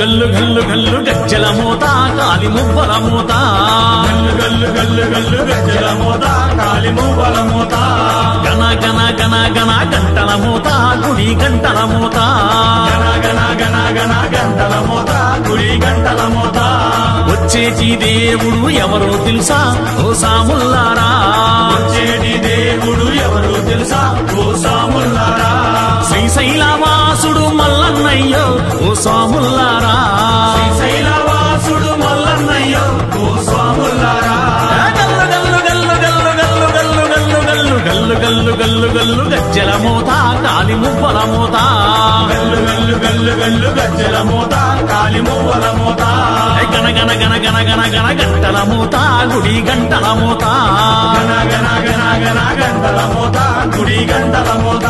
గల్లు గల్లు గల్లు గజ్జల మూత కాలి మువ్వల మూత గల్లు గల్లు గల్లు గల్లు గజ్జల మోత కాలి మువ్వల మోత గన గన గన గన గంటల మూత గుడి గంటల మూత గన గన గన గన గంటల మోత గుడి గంటల మోత వచ్చేటి దేవుడు ఎవరో తెలుసా ఓ సాముల్లారా వచ్చేటి దేవుడు ఎవరు తెలుసా ఓ సాముల్లారా శ్రీశైలవాసుడు మల్లన్నయ్యో ఓ సాముల్లారా శ్రీశైలవాసుడు మల్లన్నయ్యో ఓ స్వాముల్లారా గల్లు గల్లు గల్లు గల్లు గల్లు గల్లు గల్లు గల్లు గల్లు గల్లు గల్లు గల్లు గజ్జల మూత కాలి మువ్వల మూత గల్లు గల్లు గల్లు గల్లు గజ్జల మోత కాలి మువ్వల మోత గన గన గన గన గన గన గంటల మూత గుడి గంటల మూత గన గన గన గన గంటల మోత గుడి గంటల మోత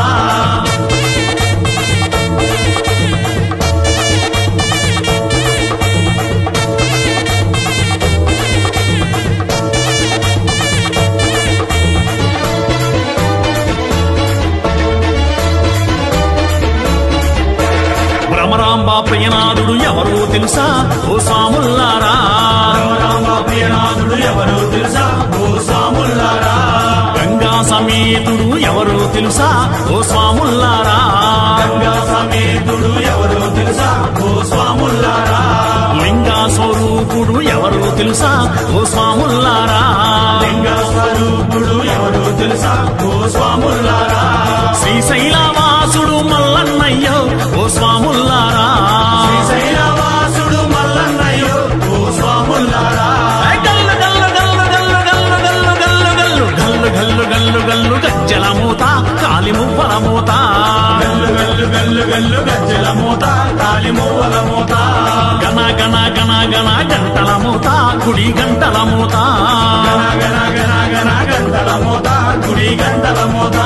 భ్రమరాంబ ప్రియనాథుడు ఎవరో తెలుసా ఓ సాముల్లారా రామ ప్రియనాథుడు ఎవరు తెలుసా ఓ స్వాముల్లారా గంగా సమేతుడు ఎవరో తెలుసా ఓ స్వాముల్లారా గంగా సమేతుడు ఎవరు తెలుసా ఓ స్వాముల్లారా లింగ స్వరూపుడు ఎవరో తెలుసా ఓ స్వాముల్లారా లింగ స్వరూపుడు ఎవరు తెలుసా ఓ స్వాముల్లారా శ్రీశైలవాసుడు మల్లన్నయ్యో ఓ స్వాముల్లారా శ్రీశైలవాసుడు మల్లన్నయ్యో ఓ స్వాముల్లారా గల్లు గల్లు గల్లు గల్లు గల్లు గల్లు గల్లు గల్లు గల్లు గల్లు గల్లు గజ్జల మూత కాలి మువ్వల మూత గల్లు గల్లు గల్లు గల్లు గజ్జల మూత కాలి మువ్వల మూత గన గన గన గన గంటల మూత గుడి గంటల మూత గన గన గన గన గంటల మూత గుడి గంటల మూత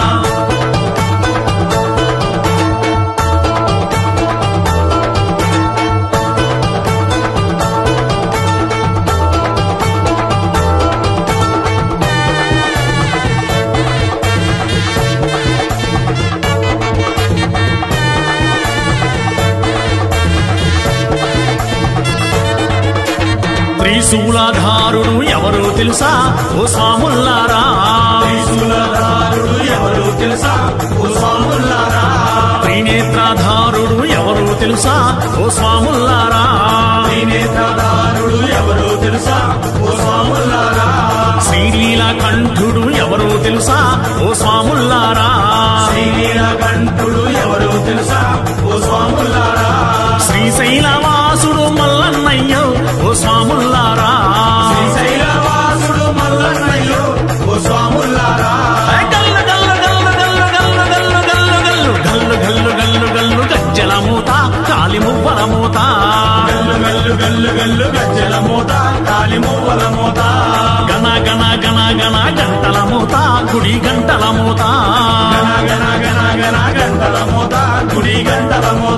త్రిశూలధారుడు ఎవరో తెలుసా ఓ స్వాముల్లారా త్రిశూలధారుడు ఎవరు తెలుసా ఓ స్వాముల్లారా త్రినేత్రధారుడు ఎవరో తెలుసా ఓ స్వాముల్లారా త్రినేత్రధారుడు ఎవరు తెలుసా ఓ స్వాముల్లారా శ్రీలీల కంఠుడు ఎవరో తెలుసా ఓ స్వాముల్లారా శ్రీనీలకంఠుడు ఎవరు తెలుసా ఓ స్వాముల్లారా శ్రీశైలవాసుడు మల్లన్నయ్యో ఓ స్వాముల్లారా శ్రీశైలవాసుడు మల్లన్నయ్యో ఓ స్వాముల్లారా గల్లు గల్లు గల్లు గల్లు గల్లు గల్లు గల్లు గల్లు గల్లు గల్లు గల్లు గజ్జల మూత కాలి మువ్వల మూత గల్లు గల్లు గల్లు గల్లు గజ్జల మూత కాలి మువ్వల మూత గన గన గన గన గంటల మూత గుడి గంటల మూత గన గన గన గన గంటల మూత గుడి గంటల మూత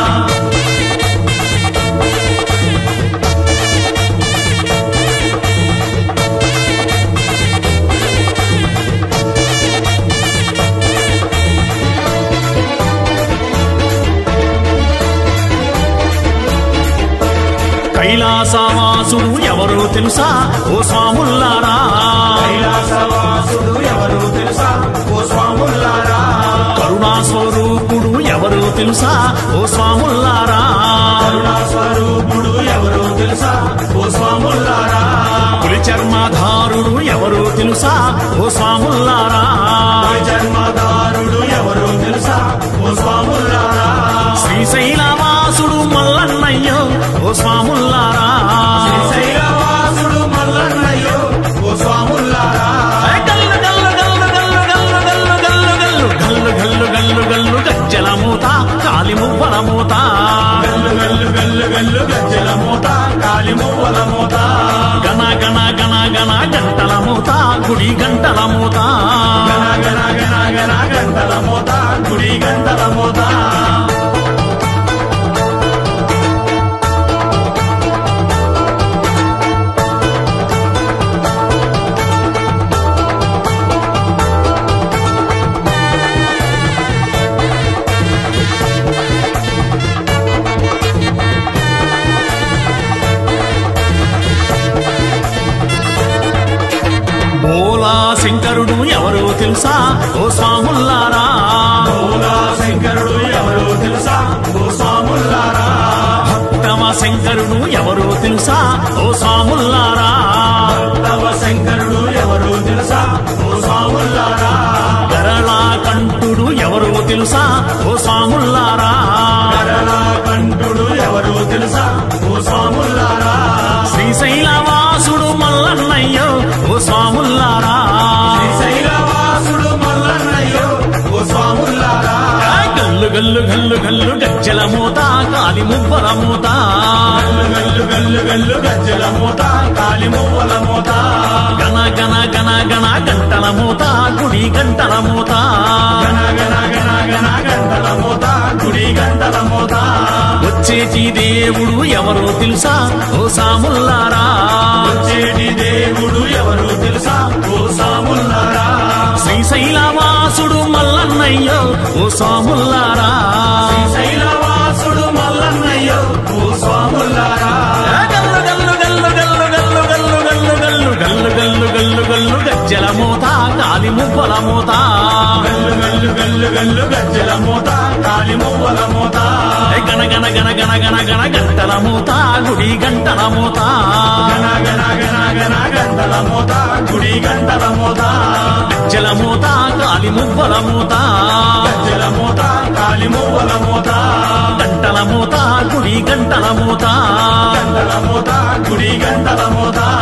కైలాసవాసుడు ఎవరో తెలుసా ఓ స్వాముల్లారా కైలాసవాసుడు ఎవరు తెలుసా ఓ స్వాముల్లారా కరుణా స్వరూపుడు ఎవరో తెలుసా ఓ స్వాముల్లారా కరుణా స్వరూపుడు ఎవరు తెలుసా ఓ స్వాముల్లారా పులి చర్మధారుడు ఎవరో తెలుసా ఓ స్వాముల్లారా జన్మదారుడు ఎవరు తెలుసా ఓ స్వాముల్లారా శ్రీశైలవాసుడు మల్లన్నయ్యో ఓ స్వాముల్లారా శ్రీశైలవాసుడు మల్లన్నయ్యో ఓ స్వాముల్లారా గల్లు గల్లు గల్లు గల్లు గల్లు గల్లు గల్లు గల్లు గల్లు గల్లు గల్లు గజ్జల మూత కాలి మువ్వల మూత గల్లు గల్లు గల్లు గల్లు గజ్జల మూత కాలి మువ్వల మూత గన గన గన గన గంటల మూత గుడి గంటల మూత గన గన గన గన గంటల మూత గుడి గంటల మూత శంకరుడు ఎవరో తెలుసా ఓ స్వాముల్లారా మూలా శంకరుడు ఎవరు తెలుసా ఓ స్వాముల్లారా భక్తవ శంకరుడు ఎవరో తెలుసా ఓ స్వాముల్లారా తవ శంకరుడు ఎవరు తెలుసా ఓ స్వాముల్లారా గరళా కంఠుడు ఎవరో తెలుసా ఓ స్వాముల్లారా కరళా కంఠుడు ఎవరు తెలుసా ఓ స్వాముల్లారా శ్రీశైలవాసుడు మల్లన్నయ్యో ఓ స్వాముల్లారా శ్రీశైలవాసుడు మల్లన్నయ్యో ఓ స్వాముల్లారా గల్లు గల్లు గల్లు గల్లు గజ్జల మూత కాలి మువ్వల మూత గల్లు గల్లు గల్లు గల్లు గజ్జల మూత కాలి మువ్వల మూత గణ గణ గణ గణ గంటల మూత గుడి గంటల మూత గణ గణ గణ గణ గంటల మూత గుడి గంటల మూత వచ్చేటి దేవుడు ఎవరో తెలుసా ఓ సాముల్లారా వచ్చేటి దేవుడు ఎవరు తెలుసా ఓ సాముల్లారా శ్రీశైలవాసుడు మల్లన్నయ్యో ఓ స్వాముల్లారా శ్రీశైలవాసుడు మల్లన్నయ్యో ఓ స్వాముల్లారా గల్లు గల్లు గల్లు గల్లు గల్లు గల్లు గల్లు గల్లు గల్లు గల్లు గల్లు గల్లు గజ్జల మూత కాలి మువ్వల మూత గల్లు గల్లు గల్లు గల్లు గజ్జల మూత కాలి మువ్వల మూత గణ గణ గణ గణ గణ గణ గంటల మూత గుడి గంటల మూత గణ గణ గణ గణ గంటల మూత గుడి గంటల మూత గజ్జల మూత కాలి మువ్వల మూత గజ్జల మూత కాలి మువ్వల మూత గంటల మూత గుడి గంటల మూత గంటల మూత గుడి గంటల మూత